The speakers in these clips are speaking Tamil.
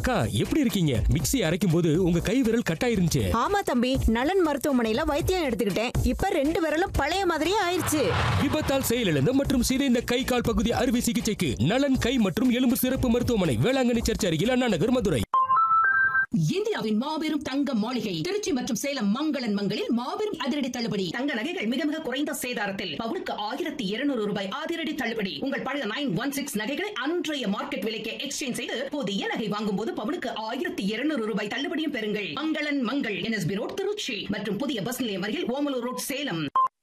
அக்கா எப்படி இருக்கீங்க மிக்ஸி அரைக்கும் போது உங்க கை விரல் கட்டாயிருந்துச்சு ஆமா தம்பி நலன் மருத்துவமனையில வைத்தியம் எடுத்துக்கிட்டேன் இப்ப ரெண்டு விரலும் பழைய மாதிரியே ஆயிருச்சு விபத்தால் செயலிழந்த மற்றும் சிதைந்த கை கால் பகுதி அறுவை சிகிச்சைக்கு நலன் கை மற்றும் எலும்பு சிறப்பு மருத்துவமனை வேளாங்கண்ணி சர்ச் அருகில் அண்ணா நகர் மதுரை இந்தியாவின் மாபெரும் தங்க மாளிகை திருச்சி மற்றும் சேலம் மங்களன் மங்களில் மாபெரும் அதிரடி தள்ளுபடி தங்க நகைகள் மிக மிக குறைந்த சேதாரத்தில் பவுனுக்கு ஆயிரத்தி இருநூறு ரூபாய் அதிரடி தள்ளுபடி உங்கள் பழைய நைன் ஒன் சிக்ஸ் நகைகளை அன்றைய மார்க்கெட் விலைக்கு எக்ஸ்சேஞ்ச் செய்து புதிய நகை வாங்கும் போது பவுனுக்கு ஆயிரத்தி இருநூறு ரூபாய் தள்ளுபடியும் பெறுங்கள் மங்களன் மங்கள் என்எஸ்பி ரோட் திருச்சி மற்றும் புதிய பஸ் நிலையம் அருகில் ஓமலூர் ரோட் சேலம்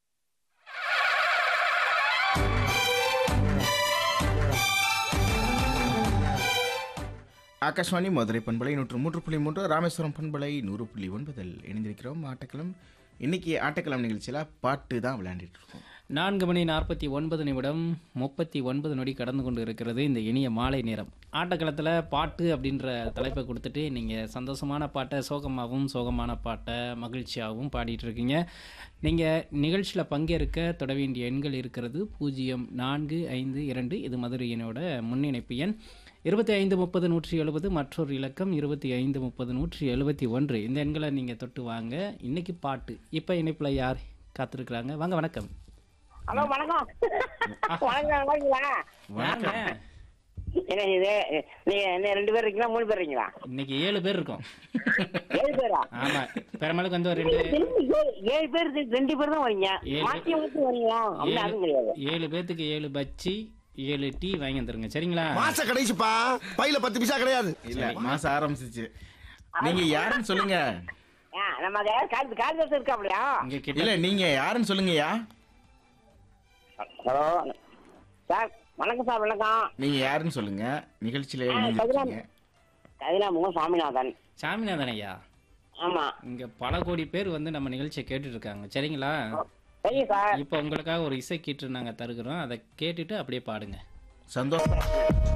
ஆகாஷ்வாணி மதுரை பண்பலை நூற்று மூன்று புள்ளி மூன்று ராமேஸ்வரம் பண்பலை நூறு புள்ளி ஒன்பதில் இணைந்திருக்கிறோம் ஆட்டக்களம் இன்னைக்கு ஆட்டக்களம் நிகழ்ச்சியில் பாட்டு தான் விளையாண்டுட்டு இருக்கோம் நான்கு மணி நாற்பத்தி ஒன்பது நிமிடம் முப்பத்தி ஒன்பது நொடி கடந்து கொண்டு இருக்கிறது இந்த இனிய மாலை நேரம் ஆட்டக்களத்தில் பாட்டு அப்படின்ற தலைப்பை கொடுத்துட்டு நீங்கள் சந்தோஷமான பாட்டை சோகமாகவும் சோகமான பாட்டை மகிழ்ச்சியாகவும் பாடிட்டு இருக்கீங்க நீங்கள் நிகழ்ச்சியில் பங்கேற்க தொட வேண்டிய எண்கள் இருக்கிறது பூஜ்ஜியம் நான்கு ஐந்து இரண்டு இது மதுரையினோட முன்னிணைப்பு எண் இருபத்தி ஐந்து முப்பது நூற்றி எழுபது மற்றொரு இலக்கம் இருபத்தி ஐந்து முப்பது நூற்றி எழுபத்தி ஒன்று இந்த எண்களை நீங்கள் தொட்டு வாங்க இன்னைக்கு பாட்டு இப்போ இணைப்பில் யார் காத்திருக்கிறாங்க வாங்க வணக்கம் ஹலோ வணக்கம் வணக்கம் வணக்கங்களா வாங்க என்ன இது நீங்க என்ன ரெண்டு பேர் இருக்கீங்களா மூணு பேர் இருக்கீங்களா இன்னைக்கு ஏழு பேர் இருக்கோம் ஏழு பேரா ஆமா பெருமாளுக்கு வந்து ஒரு ரெண்டு திரும்பி ஏழு- ஏழு பேர் இருக்கு, ரெண்டு பேர் தான் வரீங்க ஏழு. மாத்தி மாத்தி வரீங்களா அப்படி ஏழு அதுவும் கிடையாது ஏழு பேர்த்துக்கு ஏழு பச்சி ஏழு டீ வாங்கி வந்துருங்க சரிங்களா மாச கடைசிப்பா பையில பத்து பைசா கிடையாது இல்ல மாசம் ஆரம்பிச்சிச்சு நீங்க யாருன்னு சொல்லுங்க ஆ, நம்ம அங்க கால் கால் இருக்கா அப்படியா இங்க கிட்ட இல்ல நீங்க யாருன்னு சொல்லுங்கய்யா ஹலோ சார் வணக்கம் சார் வணக்கம் நீங்க யாருன்னு சொல்லுங்க நிகழ்ச்சியில ஆ, இணைஞ்சிருக்கீங்க கதிராமுகம் சுவாமிநாதன் சாமிநாதன் ஐயா ஆமா இங்க பல கோடி பேர் வந்து நம்ம நிகழ்ச்சியை கேட்டுட்டு இருக்காங்க சரிங்களா சரிங்க சார் இப்போ உங்களுக்காக ஒரு இசை கீற்று நாங்க தருகிறோம் அதை கேட்டுட்டு அப்படியே பாடுங்க சந்தோஷம்